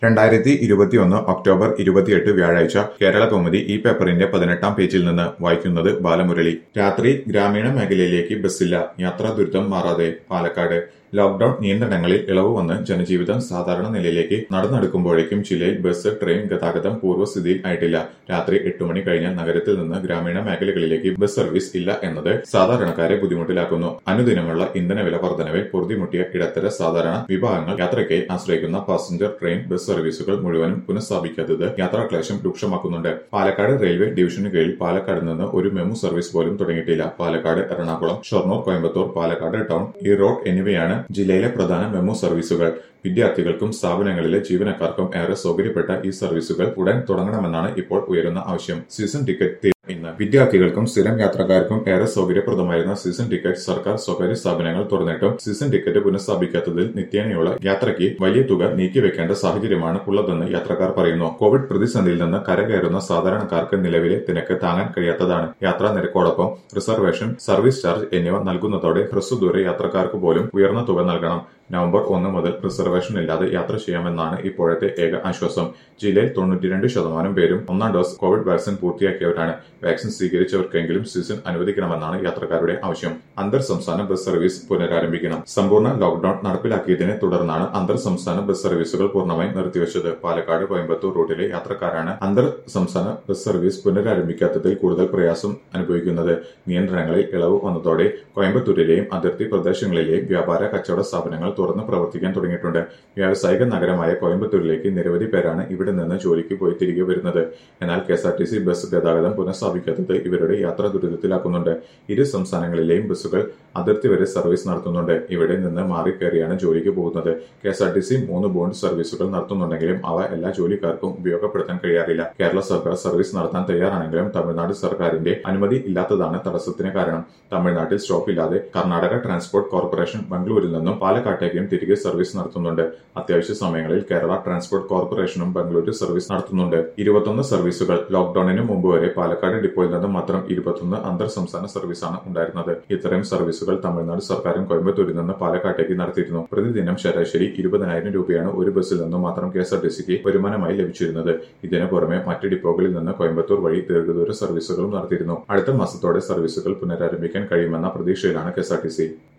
രണ്ടായിരത്തി ഇരുപത്തിയൊന്ന് ഒക്ടോബർ ഇരുപത്തിയെട്ട് വ്യാഴാഴ്ച കേരള കൗമുദി ഈ പേപ്പറിന്റെ പതിനെട്ടാം പേജിൽ നിന്ന് വായിക്കുന്നത് ബാലമുരളി രാത്രി ഗ്രാമീണ മേഖലയിലേക്ക് ബസ്സില്ല യാത്രാ ദുരിതം മാറാതെ പാലക്കാട് ലോക്ഡൌൺ നിയന്ത്രണങ്ങളിൽ ഇളവ് വന്ന് ജനജീവിതം സാധാരണ നിലയിലേക്ക് നടന്നെടുക്കുമ്പോഴേക്കും ജില്ലയിൽ ബസ് ട്രെയിൻ ഗതാഗതം പൂർവ്വസ്ഥിതിയിൽ ആയിട്ടില്ല രാത്രി എട്ട് മണി കഴിഞ്ഞാൽ നഗരത്തിൽ നിന്ന് ഗ്രാമീണ മേഖലകളിലേക്ക് ബസ് സർവീസ് ഇല്ല എന്നത് സാധാരണക്കാരെ ബുദ്ധിമുട്ടിലാക്കുന്നു അനുദിനമുള്ള ഇന്ധനവില വർധനവിൽ പൊറുതിമുട്ടിയ ഇടത്തര സാധാരണ വിഭാഗങ്ങൾ യാത്രയ്ക്കായി ആശ്രയിക്കുന്ന പാസഞ്ചർ ട്രെയിൻ ബസ് സർവീസുകൾ മുഴുവനും പുനഃസ്ഥാപിക്കാത്തത് യാത്രാക്ലേശം രൂക്ഷമാക്കുന്നുണ്ട് പാലക്കാട് റെയിൽവേ ഡിവിഷന് കീഴിൽ പാലക്കാട് നിന്ന് ഒരു മെമു സർവീസ് പോലും തുടങ്ങിയിട്ടില്ല പാലക്കാട് എറണാകുളം ഷൊർണൂർ കോയമ്പത്തൂർ പാലക്കാട് ടൗൺ ഈറോഡ് എന്നിവയാണ് ജില്ലയിലെ പ്രധാന മെമു സർവീസുകൾ വിദ്യാർത്ഥികൾക്കും സ്ഥാപനങ്ങളിലെ ജീവനക്കാർക്കും ഏറെ സൗകര്യപ്പെട്ട ഈ സർവീസുകൾ ഉടൻ തുടങ്ങണമെന്നാണ് ഇപ്പോൾ ഉയരുന്ന ആവശ്യം സീസൺ ടിക്കറ്റ് ഇന്ന് വിദ്യാർത്ഥികൾക്കും സ്ഥിരം യാത്രക്കാർക്കും ഏറെ സൗകര്യപ്രദമായിരുന്ന സീസൺ ടിക്കറ്റ് സർക്കാർ സ്വകാര്യ സ്ഥാപനങ്ങൾ തുറന്നിട്ടും സീസൺ ടിക്കറ്റ് പുനഃസ്ഥാപിക്കാത്തതിൽ നിത്യേനയുള്ള യാത്രയ്ക്ക് വലിയ തുക നീക്കിവെക്കേണ്ട സാഹചര്യമാണ് ഉള്ളതെന്ന് യാത്രക്കാർ പറയുന്നു കോവിഡ് പ്രതിസന്ധിയിൽ നിന്ന് കരകയറുന്ന സാധാരണക്കാർക്ക് നിലവിലെ തിരക്ക് താങ്ങാൻ കഴിയാത്തതാണ് യാത്രാ നിരക്കോടൊപ്പം റിസർവേഷൻ സർവീസ് ചാർജ് എന്നിവ നൽകുന്നതോടെ ഹ്രസ്വദൂര യാത്രക്കാർക്ക് പോലും ഉയർന്ന തുക നൽകണം നവംബർ ഒന്ന് മുതൽ റിസർവേഷൻ ഇല്ലാതെ യാത്ര ചെയ്യാമെന്നാണ് ഇപ്പോഴത്തെ ഏക ആശ്വാസം ജില്ലയിൽ തൊണ്ണൂറ്റിരണ്ട് ശതമാനം പേരും ഒന്നാം ഡോസ് കോവിഡ് വാക്സിൻ പൂർത്തിയാക്കിയവരാണ് വാക്സിൻ സ്വീകരിച്ചവർക്കെങ്കിലും സീസൺ അനുവദിക്കണമെന്നാണ് യാത്രക്കാരുടെ ആവശ്യം അന്തർ സംസ്ഥാന ബസ് സർവീസ് പുനരാരംഭിക്കണം സമ്പൂർണ്ണ ലോക്ഡൌൺ നടപ്പിലാക്കിയതിനെ തുടർന്നാണ് അന്തർ സംസ്ഥാന ബസ് സർവീസുകൾ പൂർണ്ണമായും നിർത്തിവച്ചത് പാലക്കാട് കോയമ്പത്തൂർ റൂട്ടിലെ യാത്രക്കാരാണ് അന്തർ സംസ്ഥാന ബസ് സർവീസ് പുനരാരംഭിക്കാത്തതിൽ കൂടുതൽ പ്രയാസം അനുഭവിക്കുന്നത് നിയന്ത്രണങ്ങളിൽ ഇളവ് വന്നതോടെ കോയമ്പത്തൂരിലെയും അതിർത്തി പ്രദേശങ്ങളിലെയും വ്യാപാര കച്ചവട സ്ഥാപനങ്ങൾ തുറന്ന് പ്രവർത്തിക്കാൻ തുടങ്ങിയിട്ടുണ്ട് വ്യാവസായിക നഗരമായ കോയമ്പത്തൂരിലേക്ക് നിരവധി പേരാണ് ഇവിടെ നിന്ന് ജോലിക്ക് പോയി തിരികെ വരുന്നത് എന്നാൽ K S R T C bus ഗതാഗതം പുനഃസ്ഥാപിക്കാത്തത് ഇവരുടെ യാത്ര ദുരിതത്തിലാക്കുന്നുണ്ട് ഇരു സംസ്ഥാനങ്ങളിലെയും ബസ്സുകൾ അതിർത്തി വരെ സർവീസ് നടത്തുന്നുണ്ട് ഇവിടെ നിന്ന് മാറിക്കയറിയാണ് ജോലിക്ക് പോകുന്നത് K S R T C മൂന്ന് ബോണ്ട് സർവീസുകൾ നടത്തുന്നുണ്ടെങ്കിലും അവ എല്ലാ ജോലിക്കാർക്കും ഉപയോഗപ്പെടുത്താൻ കഴിയാറില്ല കേരള സർക്കാർ സർവീസ് നടത്താൻ തയ്യാറാണെങ്കിലും തമിഴ്നാട് സർക്കാരിന്റെ അനുമതി ഇല്ലാത്തതാണ് തടസ്സത്തിന് കാരണം തമിഴ്നാട്ടിൽ സ്റ്റോപ്പില്ലാതെ കർണാടക ട്രാൻസ്പോർട്ട് കോർപ്പറേഷൻ ബംഗളൂരിൽ നിന്നും പാലക്കാട്ടേക്കും തിരികെ സർവീസ് നടത്തുന്നുണ്ട് അത്യാവശ്യ സമയങ്ങളിൽ കേരള ട്രാൻസ്പോർട്ട് കോർപ്പറേഷനും ബംഗളൂരു സർവീസ് നടത്തുന്നുണ്ട് ഇരുപത്തൊന്ന് സർവീസുകൾ ലോക്ഡൌണിന് മുമ്പ് വരെ പാലക്കാട് ഡിപ്പോയിൽ നിന്ന് മാത്രം ഇരുപത്തൊന്ന് അന്തർ സംസ്ഥാന സർവീസാണ് ഉണ്ടായിരുന്നത് ഇത്തരം സർവീസുകൾ തമിഴ്നാട് സർക്കാരും കോയമ്പത്തൂരിൽ നിന്ന് പാലക്കാട്ടേക്ക് നടത്തിയിരുന്നു പ്രതിദിനം ശരാശരി ഇരുപതിനായിരം രൂപയാണ് ഒരു ബസ്സിൽ നിന്നും മാത്രം കെ എസ് ആർ ടി സിക്ക് വരുമാനമായി ലഭിച്ചിരുന്നത് ഇതിനു പുറമെ മറ്റ് ഡിപ്പോകളിൽ നിന്ന് കോയമ്പത്തൂർ വഴി ദീർഘദൂര സർവീസുകളും നടത്തിയിരുന്നു അടുത്ത മാസത്തോടെ സർവീസുകൾ പുനരാരംഭിക്കാൻ കഴിയുമെന്ന പ്രതീക്ഷയിലാണ് K S R T C